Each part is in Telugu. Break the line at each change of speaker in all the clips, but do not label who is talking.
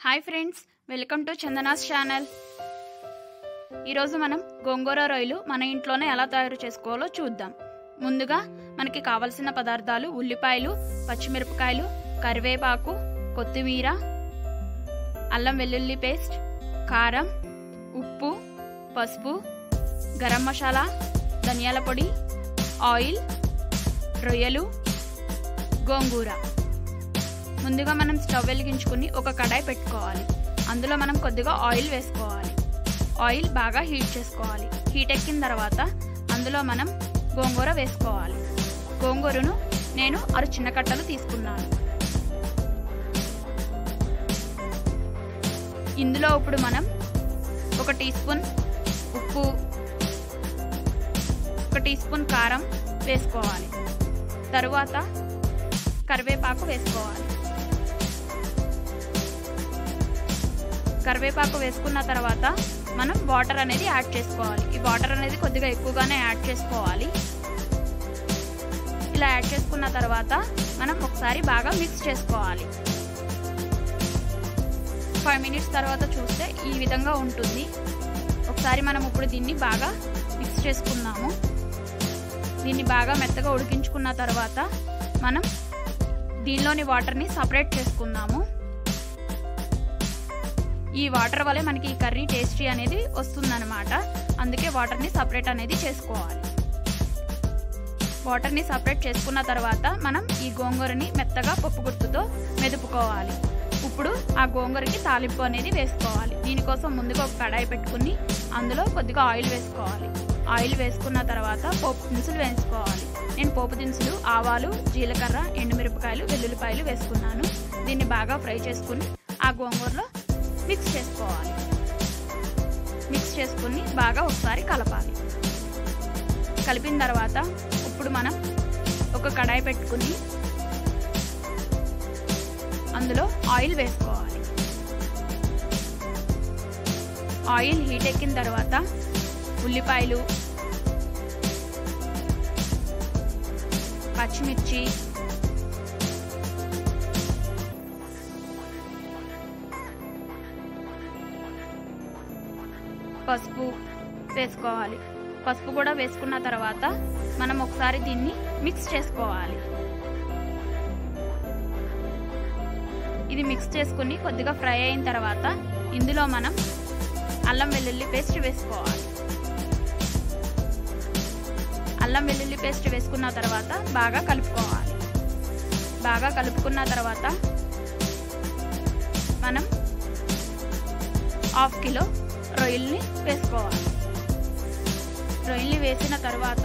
hi friends welcome to Chandana's channel ఈరోజు మనం గోంగూర రొయ్యలు మన ఇంట్లోనే ఎలా తయారు చేసుకోవాలో చూద్దాం ముందుగా మనకి కావలసిన పదార్థాలు ఉల్లిపాయలు పచ్చిమిరపకాయలు కరివేపాకు కొత్తిమీర అల్లం వెల్లుల్లి పేస్ట్ కారం ఉప్పు పసుపు గరం మసాలా ధనియాల పొడి ఆయిల్ రొయ్యలు గోంగూర ముందుగా మనం స్టవ్ వెలిగించుకుని ఒక కడాయి పెట్టుకోవాలి అందులో మనం కొద్దిగా ఆయిల్ వేసుకోవాలి ఆయిల్ బాగా హీట్ చేసుకోవాలి హీట్ ఎక్కిన తర్వాత అందులో మనం గోంగూర వేసుకోవాలి గోంగూరను నేను ఆరు చిన్న కట్టలు తీసుకున్నాను ఇందులో ఇప్పుడు మనం ఒక టీ స్పూన్ ఉప్పు ఒక టీ స్పూన్ కారం వేసుకోవాలి తరువాత కరివేపాకు వేసుకోవాలి కరివేపాకు వేసుకున్న తర్వాత మనం వాటర్ అనేది యాడ్ చేసుకోవాలి ఈ వాటర్ అనేది కొద్దిగా ఎక్కువగానే యాడ్ చేసుకోవాలి ఇలా యాడ్ చేసుకున్న తర్వాత మనం ఒకసారి బాగా మిక్స్ చేసుకోవాలి ఫైవ్ మినిట్స్ తర్వాత చూస్తే ఈ విధంగా ఉంటుంది ఒకసారి మనం ఇప్పుడు దీన్ని బాగా మిక్స్ చేసుకున్నాము దీన్ని బాగా మెత్తగా ఉడికించుకున్న తర్వాత మనం దీనిలోని వాటర్ని సపరేట్ చేసుకుందాము ఈ వాటర్ వల్లే మనకి ఈ కర్రీ టేస్టీ అనేది వస్తుందన్నమాట అందుకే వాటర్ని సపరేట్ అనేది చేసుకోవాలి వాటర్ని సపరేట్ చేసుకున్న తర్వాత మనం ఈ గోంగూరని మెత్తగా పప్పు గుర్తుతో మెదుపుకోవాలి ఇప్పుడు ఆ గోంగూరకి తాలింపు అనేది వేసుకోవాలి దీనికోసం ముందుగా ఒక కడాయి పెట్టుకుని అందులో కొద్దిగా ఆయిల్ వేసుకోవాలి ఆయిల్ వేసుకున్న తర్వాత పోపు దినుసులు వేసుకోవాలి నేను పోపు దినుసులు ఆవాలు జీలకర్ర ఎండుమిరపకాయలు వెల్లుల్లిపాయలు వేసుకున్నాను దీన్ని బాగా ఫ్రై చేసుకుని ఆ గోంగూరలో మిక్స్ చేసుకోవాలి మిక్స్ చేసుకుని బాగా ఒకసారి కలపాలి కలిపిన తర్వాత ఇప్పుడు మనం ఒక కడాయి పెట్టుకుని అందులో ఆయిల్ వేసుకోవాలి ఆయిల్ హీట్ ఎక్కిన తర్వాత ఉల్లిపాయలు పచ్చిమిర్చి పసుపు వేసుకోవాలి పసుపు కూడా వేసుకున్న తర్వాత మనం ఒకసారి దీన్ని మిక్స్ చేసుకోవాలి ఇది మిక్స్ చేసుకుని కొద్దిగా ఫ్రై అయిన తర్వాత ఇందులో మనం అల్లం వెల్లుల్లి పేస్ట్ వేసుకోవాలి అల్లం వెల్లుల్లి పేస్ట్ వేసుకున్న తర్వాత బాగా కలుపుకోవాలి బాగా కలుపుకున్న తర్వాత మనం హాఫ్ కిలో రొయ్యల్ని వేసుకోవాలి రొయ్యల్ని వేసిన తర్వాత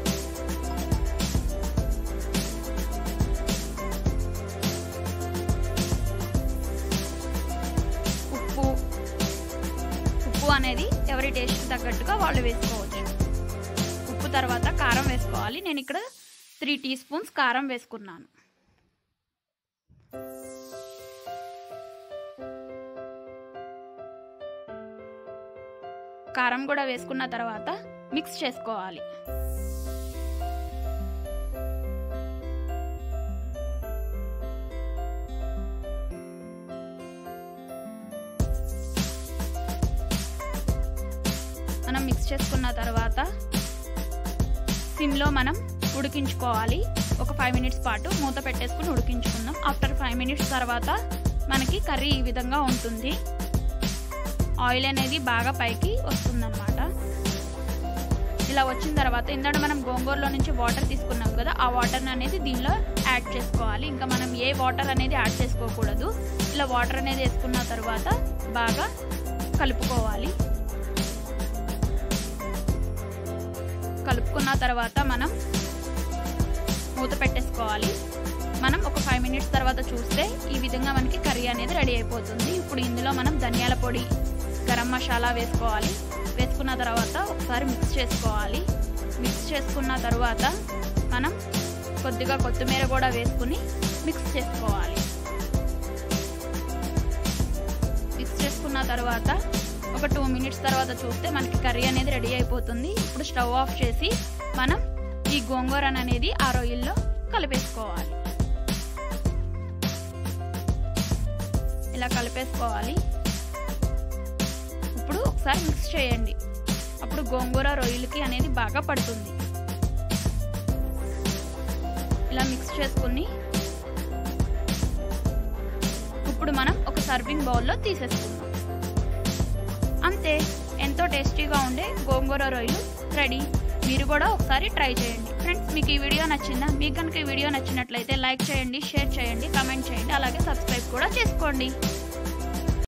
ఉప్పు ఉప్పు అనేది ఎవరి టేస్ట్ తగ్గట్టుగా వాళ్ళు వేసుకోవచ్చు ఉప్పు తర్వాత కారం వేసుకోవాలి నేను ఇక్కడ త్రీ టీ స్పూన్స్ కారం వేసుకున్నాను కారం కూడా వేసుకున్న తర్వాత మిక్స్ చేసుకోవాలి మనం మిక్స్ చేసుకున్న తర్వాత సిమ్లో మనం ఉడికించుకోవాలి ఒక ఫైవ్ మినిట్స్ పాటు మూత పెట్టేసుకుని ఉడికించుకుందాం ఆఫ్టర్ ఫైవ్ మినిట్స్ తర్వాత మనకి కర్రీ ఈ విధంగా ఉంటుంది ఆయిల్ అనేది బాగా పైకి వస్తుందన్నమాట ఇలా వచ్చిన తర్వాత ఇందాక మనం గోంగూరలో నుంచి వాటర్ తీసుకున్నాం కదా ఆ వాటర్ అనేది దీనిలో యాడ్ చేసుకోవాలి ఇంకా మనం ఏ వాటర్ అనేది యాడ్ చేసుకోకూడదు ఇలా వాటర్ అనేది వేసుకున్న తర్వాత బాగా కలుపుకోవాలి కలుపుకున్న తర్వాత మనం మూత పెట్టేసుకోవాలి మనం ఒక ఫైవ్ మినిట్స్ తర్వాత చూస్తే ఈ విధంగా మనకి కర్రీ అనేది రెడీ అయిపోతుంది ఇప్పుడు ఇందులో మనం ధనియాల పొడి గరం మసాలా వేసుకోవాలి వేసుకున్న తర్వాత ఒకసారి మిక్స్ చేసుకోవాలి మిక్స్ చేసుకున్న తర్వాత మనం కొద్దిగా కొత్తిమీర కూడా వేసుకుని మిక్స్ చేసుకోవాలి మిక్స్ చేసుకున్న తర్వాత ఒక టూ మినిట్స్ తర్వాత చూస్తే మనకి కర్రీ అనేది రెడీ అయిపోతుంది ఇప్పుడు స్టవ్ ఆఫ్ చేసి మనం ఈ గోంగూర అనేది ఆ రొయ్యల్లో కలిపేసుకోవాలి ఇలా కలిపేసుకోవాలి ఇప్పుడు ఒకసారి మిక్స్ చేయండి అప్పుడు గోంగూర రొయ్యలకి అనేది బాగా పడుతుంది ఇలా మిక్స్ చేసుకుని ఇప్పుడు మనం ఒక సర్వింగ్ బౌల్లో తీసేసుకుందాం అంతే ఎంతో టేస్టీగా ఉండే గోంగూర రొయ్యలు రెడీ మీరు కూడా ఒకసారి ట్రై చేయండి ఫ్రెండ్స్ మీకు ఈ వీడియో నచ్చిందా మీకు కనుక ఈ వీడియో నచ్చినట్లయితే లైక్ చేయండి షేర్ చేయండి కమెంట్ చేయండి అలాగే సబ్స్క్రైబ్ కూడా చేసుకోండి